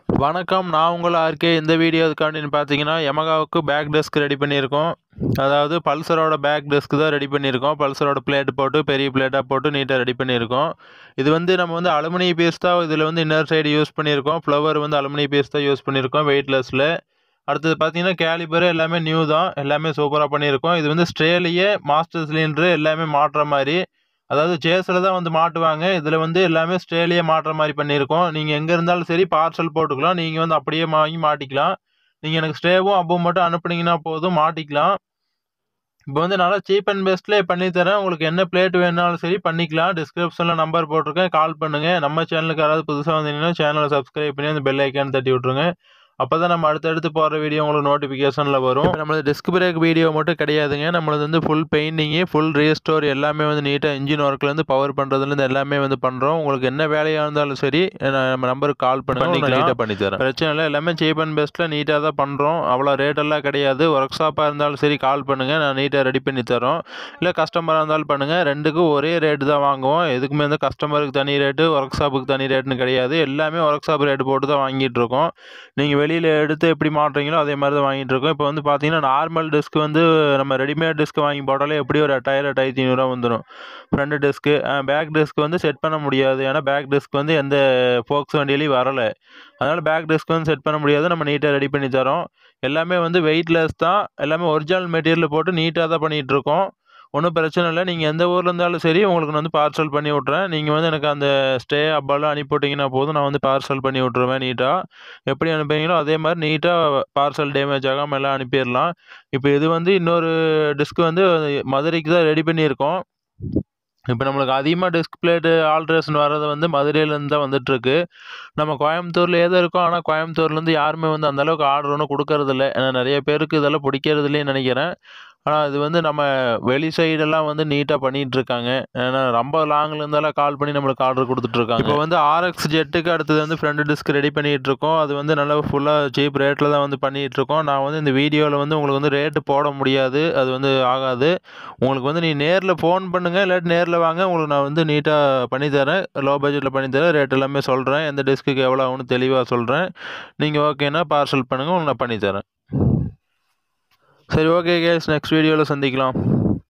வணக்கம் நான் உங்கள் ஆர்கே இந்த வீடியோ எதுக்காண்டின்னு பார்த்தீங்கன்னா யமகாவுக்கு பேக் டெஸ்க் ரெடி பண்ணியிருக்கோம் அதாவது பல்சரோட பேக் டெஸ்க் தான் ரெடி பண்ணியிருக்கோம் பல்சரோட பிளேட் போட்டு பெரிய பிளேட்டாக போட்டு நீட்டாக ரெடி பண்ணியிருக்கோம் இது வந்து நம்ம வந்து அலுமினிய பீஸ் தான் இதில் வந்து இன்னர் சைடு யூஸ் பண்ணியிருக்கோம் ஃப்ளவர் வந்து அலுமினிய பீஸ் தான் யூஸ் பண்ணியிருக்கோம் வெயிட்லெஸ்ஸில் அடுத்தது பார்த்தீங்கன்னா கேலிபர் எல்லாமே நியூ தான் எல்லாமே சூப்பராக பண்ணியிருக்கோம் இது வந்து ஸ்ட்ரேலியே மாஸ்டர் சிலிண்டரு எல்லாமே மாட்டுற மாதிரி அதாவது சேஸில் தான் வந்து மாட்டுவாங்க இதில் வந்து எல்லாமே ஸ்ட்ரேலியே மாட்டுற மாதிரி பண்ணியிருக்கோம் நீங்கள் எங்கே இருந்தாலும் சரி பார்சல் போட்டுக்கலாம் நீங்கள் வந்து அப்படியே வாங்கி மாட்டிக்கலாம் நீங்கள் எனக்கு ஸ்டேவும் அப்பும் மட்டும் அனுப்புனீங்கன்னா போதும் மாட்டிக்கலாம் இப்போ வந்து நல்லா சீப் அண்ட் பெஸ்ட்லேயே பண்ணித்தரேன் உங்களுக்கு என்ன பிளேட் வேணாலும் சரி பண்ணிக்கலாம் டிஸ்கிரிப்ஷனில் நம்பர் போட்டிருக்கேன் கால் பண்ணுங்கள் நம்ம சேனலுக்கு யாராவது புதுசாக வந்தீங்கன்னா சேனலை சப்ஸ்கிரைப் பண்ணி அந்த பெல் ஐக்கான் தட்டி விட்ருங்க அப்போ தான் நம்ம அடுத்தடுத்து போகிற வீடியோ உங்களுக்கு நோட்டிஃபிகேஷனில் வரும் இப்போ நம்மளது டிஸ்க் பிரேக் வீடியோ மட்டும் கிடையாதுங்க நம்மளது வந்து ஃபுல் பெயிண்டிங்கு ஃபுல் ரீஸ்டோர் எல்லாமே வந்து நீட்டாக இன்ஜின் ஒர்க்லேருந்து பவர் பண்ணுறதுலேருந்து எல்லாமே வந்து பண்ணுறோம் உங்களுக்கு என்ன வேலையாக இருந்தாலும் சரி நான் நம்ம நம்பருக்கு கால் பண்ணுங்க நீட்டாக பண்ணி தரேன் பிரச்சனை இல்லை எல்லாமே சீப் அண்ட் பெஸ்ட்டில் நீட்டாக தான் பண்ணுறோம் அவ்வளோ ரேட்டெல்லாம் கிடையாது ஒர்க் ஷாப்பாக இருந்தாலும் சரி கால் பண்ணுங்கள் நான் நீட்டாக ரெடி பண்ணி தரோம் இல்லை கஸ்டமராக இருந்தாலும் பண்ணுங்கள் ரெண்டுக்கும் ஒரே ரேட்டு தான் வாங்குவோம் எதுக்குமே வந்து கஸ்டமருக்கு தனி ரேட்டு ஒர்க் ஷாப்புக்கு தனி ரேட்டுன்னு கிடையாது எல்லாமே ஒர்க் ஷாப் ரேட்டு போட்டு தான் வாங்கிட்டு இருக்கோம் நீங்கள் வெளியில் எடுத்து எப்படி மாட்டுறீங்களோ அதே மாதிரி தான் வாங்கிட்டு இருக்கோம் இப்போ வந்து பார்த்தீங்கன்னா நார்மல் டிஸ்க் வந்து நம்ம ரெடிமேட் டிஸ்க் வாங்கி போட்டாலே எப்படி ஒரு எட்டாயிரம் எட்டாயிரத்தி ஐநூறுரூவா வந்துடும் ஃப்ரண்ட் டிஸ்க்கு பேக் டிஸ்க் வந்து செட் பண்ண முடியாது ஏன்னா பேக் டிஸ்க் வந்து எந்த ஃபோக்ஸ் வண்டியிலையும் வரலை அதனால் பேக் டிஸ்க் வந்து செட் பண்ண முடியாது நம்ம நீட்டாக ரெடி பண்ணி தரோம் எல்லாமே வந்து வெயிட்லெஸ் தான் எல்லாமே ஒரிஜினல் மெட்டீரியல் போட்டு நீட்டாக தான் பண்ணிகிட்டு இருக்கோம் ஒன்றும் பிரச்சனை இல்லை நீங்கள் எந்த ஊரில் இருந்தாலும் சரி உங்களுக்கு நான் வந்து பார்சல் பண்ணி விட்றேன் நீங்கள் வந்து எனக்கு அந்த ஸ்டே அப்பெல்லாம் அனுப்பி விட்டிங்கன்னா போதும் நான் வந்து பார்சல் பண்ணி விட்ருவேன் நீட்டாக எப்படி அனுப்புறீங்களோ அதே மாதிரி நீட்டாக பார்சல் டேமேஜ் ஆகாமல் எல்லாம் அனுப்பிடலாம் இப்போ இது வந்து இன்னொரு டிஸ்க் வந்து மதுரைக்கு தான் ரெடி பண்ணியிருக்கோம் இப்போ நம்மளுக்கு அதிகமாக டிஸ்க் பிளேட்டு ஆல்ட்ரேஷன் வர்றது வந்து மதுரையிலேருந்து தான் வந்துட்டுருக்கு நம்ம கோயம்புத்தூர்லேயே தான் இருக்கோம் ஆனால் கோயம்புத்தூர்லேருந்து யாருமே வந்து அந்தளவுக்கு ஆர்டர் ஒன்றும் கொடுக்கறதில்ல ஏன்னா நிறைய பேருக்கு இதெல்லாம் பிடிக்கிறதில்லைன்னு நினைக்கிறேன் ஆனால் அது வந்து நம்ம வெளி சைடெல்லாம் வந்து நீட்டாக பண்ணிகிட்டு இருக்காங்க ஏன்னா ரொம்ப லாங்கில் இருந்தாலும் கால் பண்ணி நம்மளுக்கு ஆர்டர் கொடுத்துட்ருக்காங்க இப்போ வந்து ஆர்எக்ஸ் ஜெட்டுக்கு அடுத்தது வந்து ஃப்ரண்ட் டிஸ்க் ரெடி பண்ணிகிட்டு இருக்கோம் அது வந்து நல்லா ஃபுல்லாக சீப் ரேட்டில் தான் வந்து பண்ணிகிட்டு இருக்கோம் நான் வந்து இந்த வீடியோவில் வந்து உங்களுக்கு வந்து ரேட்டு போட முடியாது அது வந்து ஆகாது உங்களுக்கு வந்து நீ நேரில் ஃபோன் பண்ணுங்கள் இல்லாட்டி நேரில் வாங்க உங்களுக்கு நான் வந்து நீட்டாக பண்ணித்தரேன் லோ பட்ஜெட்டில் பண்ணித்தரேன் ரேட் எல்லாமே சொல்கிறேன் எந்த டிஸ்க்குக்கு எவ்வளோ ஆகும்னு தெளிவாக சொல்கிறேன் நீங்கள் ஓகேன்னா பார்சல் பண்ணுங்கள் உங்களுக்கு நான் பண்ணித்தரேன் சரி ஓகே கேஸ் நெக்ஸ்ட் வீடியோவில் சந்திக்கலாம்